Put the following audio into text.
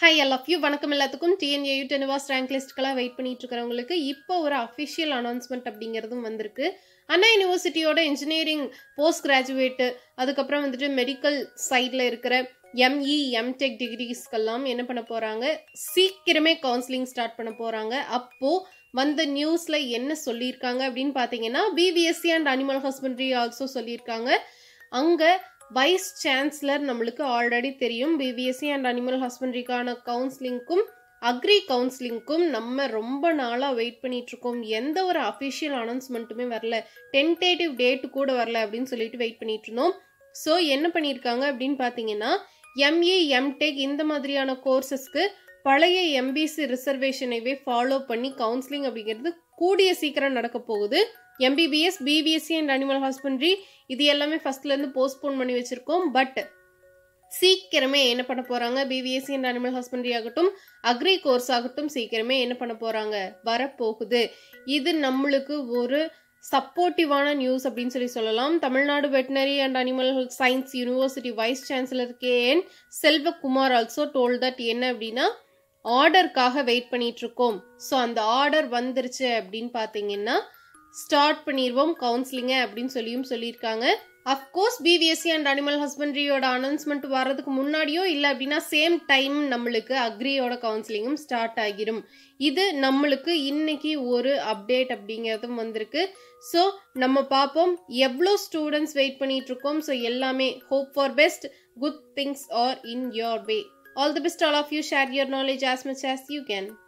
hi L of you வணக்கம் எல்லாத்துக்கும் TNAU TANUVAS rank லிஸ்ட்கெல்லாம் வெயிட் பண்ணிட்டு இருக்கிறவங்களுக்கு இப்போ ஒரு அஃபிஷியல் அனௌன்ஸ்மெண்ட் அப்படிங்கிறதும் வந்திருக்கு அண்ணா யூனிவர்சிட்டியோட இன்ஜினியரிங் போஸ்ட் கிராஜுவேட்டு அதுக்கப்புறம் வந்துட்டு மெடிக்கல் சைடில் இருக்கிற எம்இ எம்டெக் டிகிரிஸ்க்கெல்லாம் என்ன பண்ண போகிறாங்க சீக்கிரமே கவுன்சிலிங் ஸ்டார்ட் பண்ண போகிறாங்க அப்போது வந்த நியூஸில் என்ன சொல்லியிருக்காங்க அப்படின்னு பார்த்தீங்கன்னா BVSc and animal husbandry also சொல்லியிருக்காங்க அங்கே வைஸ் சான்சலர் நம்மளுக்கு ஆல்ரெடி தெரியும் பிபிஎஸ்சி அண்ட் அனிமல் ஹஸ்பண்ட்ரிக்கான கவுன்சிலிங்க்கும் அக்ரி கவுன்சிலிங்க்கும் நம்ம ரொம்ப நாளாக வெயிட் பண்ணிட்டு இருக்கோம் எந்த ஒரு அஃபிஷியல் அனௌன்ஸ்மெண்ட்டுமே வரல டென்டேட்டிவ் டேட்டு கூட வரல அப்படின்னு சொல்லிட்டு வெயிட் பண்ணிட்டு இருந்தோம் ஸோ என்ன பண்ணியிருக்காங்க அப்படின்னு பார்த்தீங்கன்னா எம்ஏ எம்டெக் இந்த மாதிரியான கோர்சஸ்க்கு பழைய எம்பிசி ரிசர்வேஷனைவே ஃபாலோ பண்ணி கவுன்சிலிங் அப்படிங்கிறது கூடிய சீக்கிரம் நடக்க போகுது MBBS BVSc and animal husbandry இது எல்லாமே ஃபர்ஸ்ட்லேருந்து போஸ்ட்போன் பண்ணி வச்சுருக்கோம் பட் சீக்கிரமே என்ன பண்ண போகிறாங்க பிபிஎஸ்சி அண்ட் அனிமல் ஹஸ்பண்ட்ரி ஆகட்டும் அக்ரி கோர்ஸ் ஆகட்டும் சீக்கிரமே என்ன பண்ண போகிறாங்க வரப்போகுது இது நம்மளுக்கு ஒரு சப்போர்ட்டிவான நியூஸ் அப்படின்னு சொல்லி சொல்லலாம் Tamil Nadu veterinary and animal science university vice chancellor K N Selvakumar also told that என்ன அப்படின்னா ஆர்டருக்காக வெயிட் பண்ணிட்டு இருக்கோம் ஸோ அந்த ஆர்டர் வந்துருச்சு அப்படின்னு பார்த்தீங்கன்னா ஸ்டார்ட் பண்ணிடுவோம் கவுன்சிலிங்க அப்படின்னு சொல்லியும் சொல்லியிருக்காங்க அஃப்கோர்ஸ் பிவிஎஸ்சி அண்ட் அனிமல் ஹஸ்பண்ட்ரியோட அனௌன்ஸ்மெண்ட் வர்றதுக்கு முன்னாடியோ இல்லை அப்படின்னா சேம் டைம் நம்மளுக்கு அக்ரியோட கவுன்சிலிங்கும் ஸ்டார்ட் ஆகிரும் இது நம்மளுக்கு இன்னைக்கு ஒரு அப்டேட் அப்படிங்கிறதும் வந்திருக்கு ஸோ நம்ம பார்ப்போம் எவ்வளோ ஸ்டூடெண்ட்ஸ் வெயிட் பண்ணிட்டு இருக்கோம் ஸோ எல்லாமே hope for best good things are in your way all the best all of you share your knowledge as much as you can